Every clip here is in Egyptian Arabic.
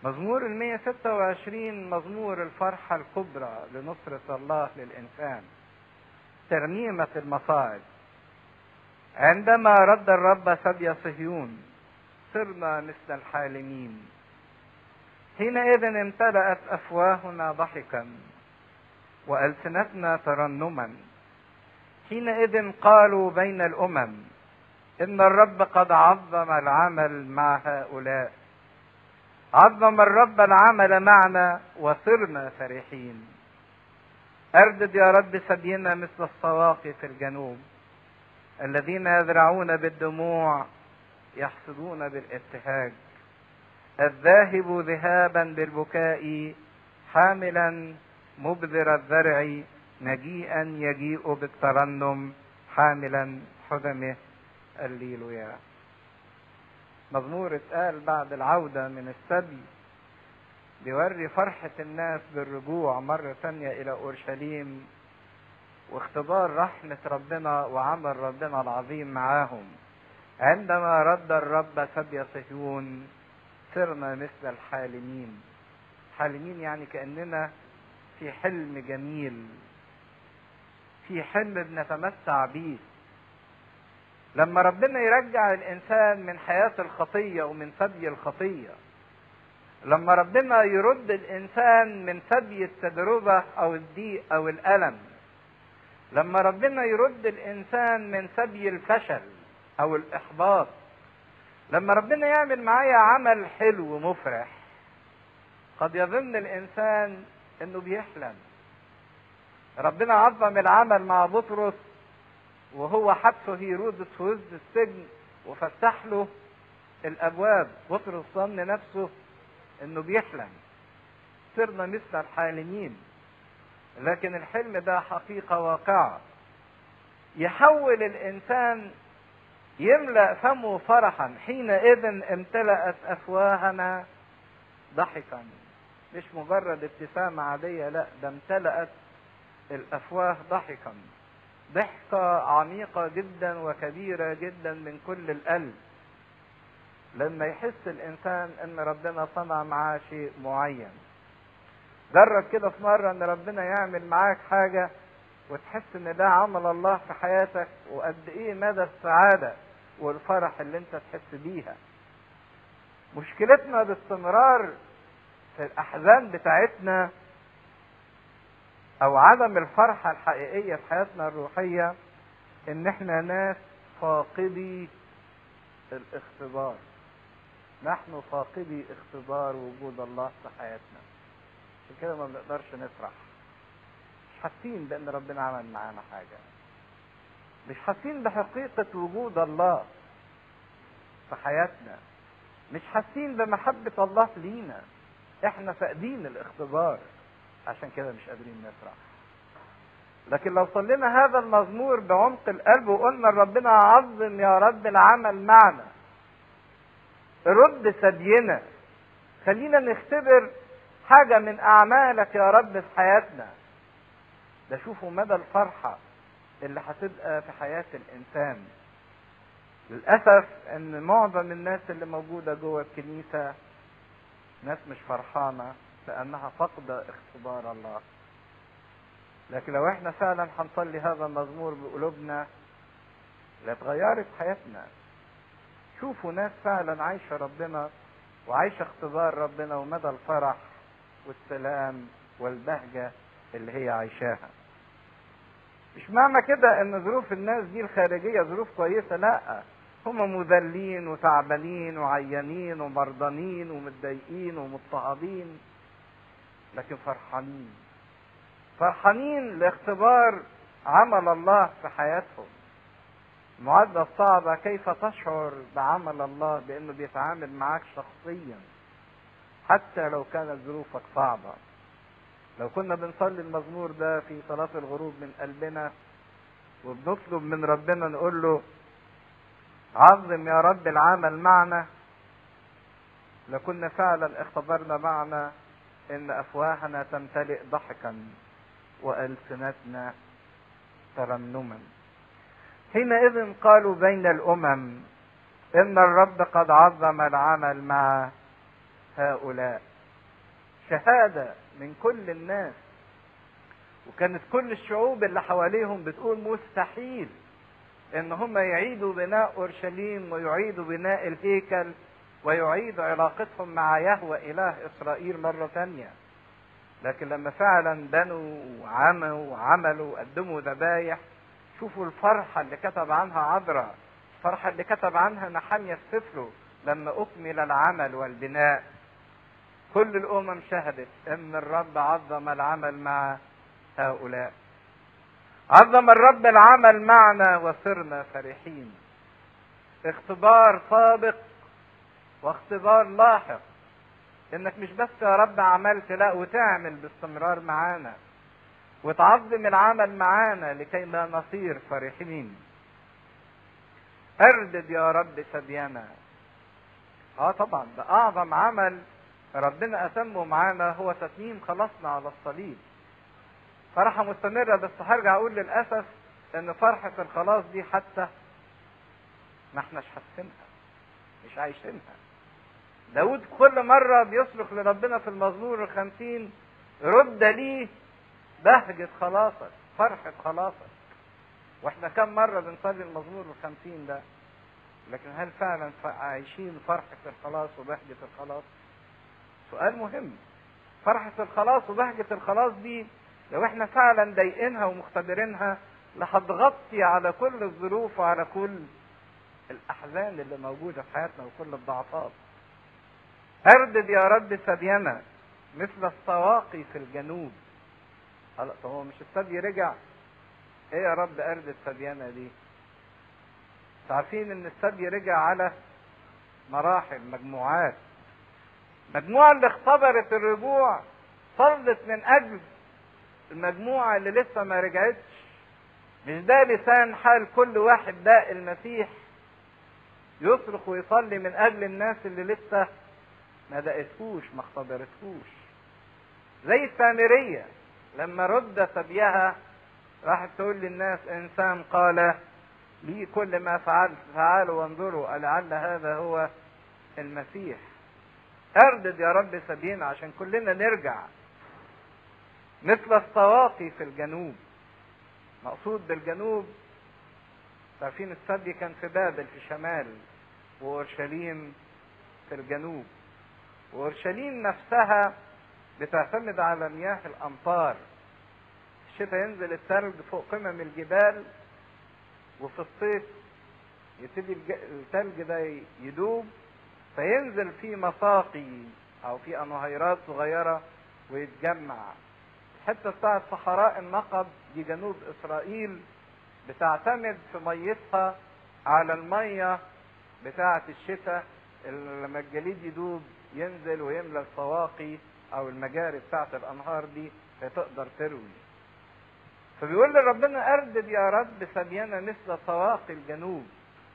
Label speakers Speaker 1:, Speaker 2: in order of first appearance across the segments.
Speaker 1: مزمور ال 126 مزمور الفرحة الكبرى لنصرة الله للإنسان ترنيمة المصاعد عندما رد الرب سبي صهيون صرنا مثل الحالمين حينئذ امتلأت أفواهنا ضحكا وألسنتنا ترنما حينئذ قالوا بين الأمم إن الرب قد عظم العمل مع هؤلاء عظم الرب العمل معنا وصرنا فرحين أردد يا رب سبينا مثل الصواقي في الجنوب الذين يزرعون بالدموع يحصدون بالابتهاج الذاهب ذهابا بالبكاء حاملا مبذر الزرع مجيئا يجيء بالترنم حاملا حزمه الليلويا مزمور اتقال بعد العودة من السبي بيوري فرحة الناس بالرجوع مرة ثانية إلى أورشليم واختبار رحمة ربنا وعمل ربنا العظيم معاهم عندما رد الرب سبي صهيون صرنا مثل الحالمين حالمين يعني كأننا في حلم جميل في حلم بنتمتع بيه لما ربنا يرجع الانسان من حياه الخطيه ومن سبي الخطيه لما ربنا يرد الانسان من سبي التجربه او الضيق او الالم لما ربنا يرد الانسان من سبي الفشل او الاحباط لما ربنا يعمل معايا عمل حلو مفرح قد يظن الانسان انه بيحلم ربنا عظم العمل مع بطرس وهو حبسه هيرودس في وسط السجن وفتح له الابواب بطرس ظن نفسه انه بيحلم صرنا مثل الحالمين لكن الحلم ده حقيقة واقعة يحول الإنسان يملأ فمه فرحا حينئذ امتلأت أفواهنا ضحكا مش مجرد ابتسامة عادية لا ده امتلأت الأفواه ضحكا ضحكة عميقة جدا وكبيرة جدا من كل القلب لما يحس الإنسان إن ربنا صنع معاه شيء معين جرب كده في مرة إن ربنا يعمل معاك حاجة وتحس إن ده عمل الله في حياتك وقد إيه مدى السعادة والفرح اللي أنت تحس بيها مشكلتنا باستمرار في الأحزان بتاعتنا او عدم الفرحة الحقيقية في حياتنا الروحية ان احنا ناس فاقدي الاختبار نحن فاقدي اختبار وجود الله في حياتنا عشان كده ما بنقدرش نفرح مش حاسين بان ربنا عمل معانا حاجة مش حاسين بحقيقة وجود الله في حياتنا مش حاسين بمحبة الله لينا احنا فاقدين الاختبار عشان كده مش قادرين نفرح لكن لو صلينا هذا المزمور بعمق القلب وقلنا لربنا عظم يا رب العمل معنا رد ثدينا خلينا نختبر حاجة من أعمالك يا رب في حياتنا ده شوفوا مدى الفرحة اللي هتبقى في حياة الإنسان للأسف إن معظم الناس اللي موجودة جوه الكنيسة ناس مش فرحانة لأنها فقد اختبار الله لكن لو احنا فعلا هنصلي هذا المزمور بقلوبنا لاتغيرت حياتنا شوفوا ناس فعلا عايشة ربنا وعايشة اختبار ربنا ومدى الفرح والسلام والبهجة اللي هي عايشاها مش معنى كده ان ظروف الناس دي الخارجية ظروف كويسة لا هم مذلين وتعبانين وعيانين ومرضانين ومتضايقين ومضطهدين لكن فرحانين فرحانين لاختبار عمل الله في حياتهم المعادلة الصعبة كيف تشعر بعمل الله بأنه بيتعامل معاك شخصيا حتى لو كانت ظروفك صعبة لو كنا بنصلي المزمور ده في صلاة الغروب من قلبنا وبنطلب من ربنا نقول له عظم يا رب العمل معنا لكنا فعلا اختبرنا معنا ان افواهنا تمتلئ ضحكا والسنتنا ترنما حينئذ قالوا بين الامم ان الرب قد عظم العمل مع هؤلاء شهادة من كل الناس وكانت كل الشعوب اللي حواليهم بتقول مستحيل ان هم يعيدوا بناء اورشليم ويعيدوا بناء الهيكل ويعيدوا علاقتهم مع يهوى اله اسرائيل مرة تانية لكن لما فعلا بنوا وعملوا وعملوا وقدموا ذبايح شوفوا الفرحة اللي كتب عنها عذراء الفرحة اللي كتب عنها نحمية في سفره لما أكمل العمل والبناء كل الأمم شهدت أن الرب عظم العمل مع هؤلاء عظم الرب العمل معنا وصرنا فرحين اختبار سابق واختبار لاحق انك مش بس يا رب عملت لا وتعمل باستمرار معانا وتعظم العمل معانا لكي لا نصير فرحين اردد يا رب سبينا اه طبعا ده اعظم عمل ربنا اتمه معانا هو تتميم خلاصنا على الصليب فرحه مستمره بس هرجع اقول للاسف ان فرحه الخلاص دي حتى ما احناش حاسينها مش عايشينها داود كل مرة بيصرخ لربنا في المزمور الخمسين رد لي بهجة خلاصك فرحة خلاصك واحنا كم مرة بنصلي المزمور الخمسين ده لكن هل فعلا عايشين فرحة الخلاص وبهجة الخلاص سؤال مهم فرحة الخلاص وبهجة الخلاص دي لو احنا فعلا ضايقينها ومختبرينها هتغطي على كل الظروف وعلى كل الأحزان اللي موجودة في حياتنا وكل الضعفات اردد يا رب ثدينا مثل السواقي في الجنوب هلا طب هو مش الثدي رجع ايه يا رب اردد ثدينا دي عارفين ان الثدي رجع على مراحل مجموعات المجموعة اللي اختبرت الرجوع صلت من اجل المجموعة اللي لسه ما رجعتش مش ده لسان حال كل واحد باقي المسيح يصرخ ويصلي من اجل الناس اللي لسه ما دقتهوش ما اختبرتهوش زي السامرية لما رد ثديها راحت تقول للناس انسان قال لي كل ما فعلت تعالوا وانظروا لعل هذا هو المسيح اردد يا رب ثدينا عشان كلنا نرجع مثل السواقي في الجنوب مقصود بالجنوب عارفين الثدي كان في بابل في شمال واورشليم في الجنوب واورشليم نفسها بتعتمد على مياه الامطار الشتاء ينزل الثلج فوق قمم الجبال وفي الصيف يبتدي الثلج ده يدوب فينزل في مساقي او في انهيرات صغيره ويتجمع الحته بتاعت صحراء النقب دي جنوب اسرائيل بتعتمد في ميتها على الميه بتاعه الشتاء اللي لما الجليد يدوب ينزل ويملى السواقي او المجاري بتاعت الانهار دي فتقدر تروي فبيقول لربنا اردد يا رب ثدينا مثل سواقي الجنوب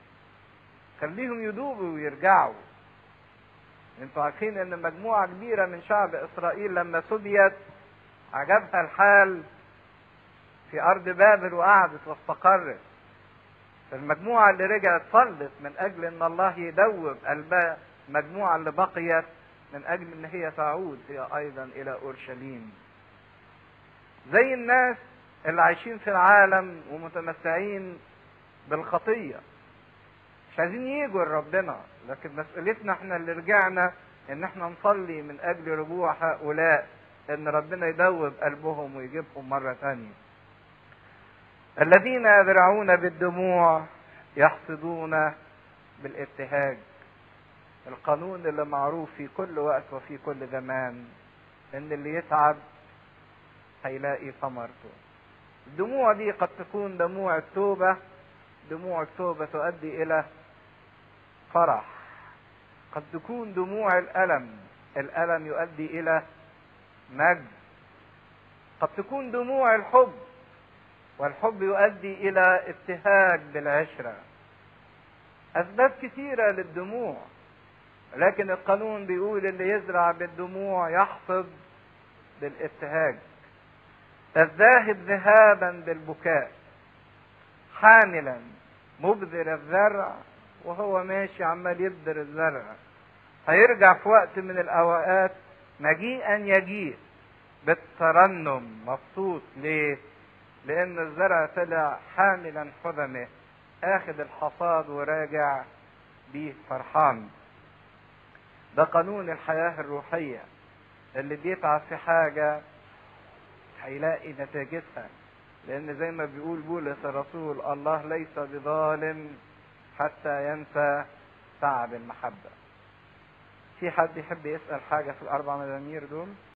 Speaker 1: خليهم يدوبوا ويرجعوا انتوا عارفين ان مجموعة كبيرة من شعب اسرائيل لما سبيت عجبها الحال في ارض بابل وقعدت واستقرت المجموعة اللي رجعت صلت من اجل ان الله يدوب قلبها المجموعة اللي بقيت من اجل ان هي تعود هي ايضا الى اورشليم زي الناس اللي عايشين في العالم ومتمتعين بالخطية مش عايزين يجوا لربنا لكن مسؤوليتنا احنا اللي رجعنا ان احنا نصلي من اجل رجوع هؤلاء ان ربنا يدوب قلبهم ويجيبهم مرة تانية الذين يذرعون بالدموع يحصدون بالابتهاج القانون اللي معروف في كل وقت وفي كل زمان ان اللي يتعب هيلاقي ثمرته الدموع دي قد تكون دموع التوبة دموع التوبة تؤدي إلى فرح قد تكون دموع الألم الألم يؤدي إلى مجد قد تكون دموع الحب والحب يؤدي إلى ابتهاج بالعشرة أسباب كثيرة للدموع لكن القانون بيقول اللي يزرع بالدموع يحصد بالابتهاج الذاهب ذهابا بالبكاء حاملا مبذر الزرع وهو ماشي عمال يبذر الزرع هيرجع في وقت من الاوقات مجيئا يجيء بالترنم مبسوط ليه لان الزرع طلع حاملا حزمه اخذ الحصاد وراجع بيه فرحان ده قانون الحياة الروحية اللي بيتعب في حاجة هيلاقي نتيجتها لأن زي ما بيقول بولس الرسول الله ليس بظالم حتى ينسى تعب المحبة في حد يحب يسأل حاجة في الأربع مزامير دول؟